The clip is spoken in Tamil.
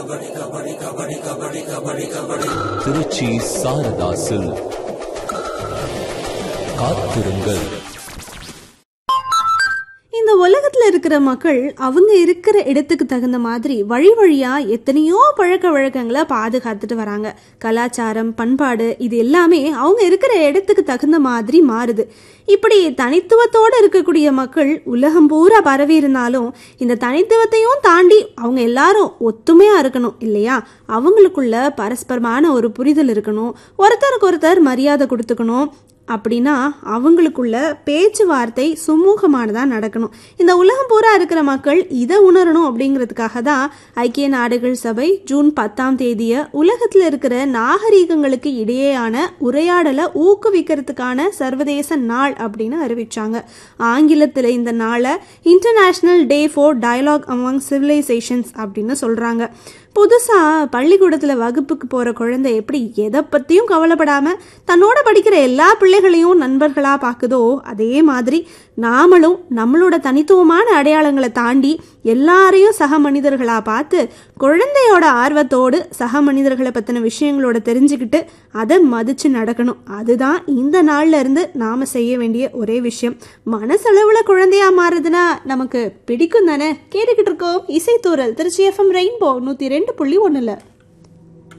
திருச்சி சாரதா சில்க் காத்திருங்கள் இந்த உலகத்துல இருக்கிற மக்கள் அவங்க இருக்கிற இடத்துக்கு தகுந்த மாதிரி வழி வழியா எத்தனையோ பழக்க வழக்கங்களை பாதுகாத்துட்டு வராங்க கலாச்சாரம் பண்பாடு இது எல்லாமே அவங்க இருக்கிற இடத்துக்கு தகுந்த மாதிரி மாறுது இப்படி தனித்துவத்தோட இருக்கக்கூடிய மக்கள் உலகம் பூரா பரவி இருந்தாலும் இந்த தனித்துவத்தையும் தாண்டி அவங்க எல்லாரும் ஒத்துமையா இருக்கணும் இல்லையா அவங்களுக்குள்ள பரஸ்பரமான ஒரு புரிதல் இருக்கணும் ஒருத்தருக்கு ஒருத்தர் மரியாதை கொடுத்துக்கணும் அப்படின்னா அவங்களுக்குள்ள பேச்சுவார்த்தை சுமூகமானதாக நடக்கணும் இந்த உலகம் பூரா இருக்கிற மக்கள் இதை உணரணும் அப்படிங்கிறதுக்காக தான் ஐக்கிய நாடுகள் சபை ஜூன் பத்தாம் தேதியை உலகத்தில் இருக்கிற நாகரீகங்களுக்கு இடையேயான உரையாடலை ஊக்குவிக்கிறதுக்கான சர்வதேச நாள் அப்படின்னு அறிவிச்சாங்க ஆங்கிலத்தில் இந்த நாளை international day for dialogue among civilizations அப்படின்னு சொல்கிறாங்க புதுசாக பள்ளிக்கூடத்தில் வகுப்புக்கு போகிற குழந்தை எப்படி எதை பற்றியும் கவலைப்படாமல் தன்னோட படிக்கிற எல்லா பிள்ளைகளையும் நண்பர்களாக பார்க்குதோ அதே மாதிரி நாமளும் நம்மளோட தனித்துவமான அடையாளங்களை தாண்டி எல்லாரையும் சக மனிதர்களாக பார்த்து குழந்தையோட ஆர்வத்தோடு சக மனிதர்களை பற்றின விஷயங்களோட தெரிஞ்சுக்கிட்டு அதை மதித்து நடக்கணும் அதுதான் இந்த நாள்ல இருந்து நாம் செய்ய வேண்டிய ஒரே விஷயம் மனசளவில் குழந்தையா மாறுதுன்னா நமக்கு பிடிக்கும் தானே கேட்டுக்கிட்டு இருக்கோம் இசைத்தூரல் திருச்சி எஃப்எம் ரெயின்போ நூற்றி ரெண்டு புள்ளி ஒன்றில்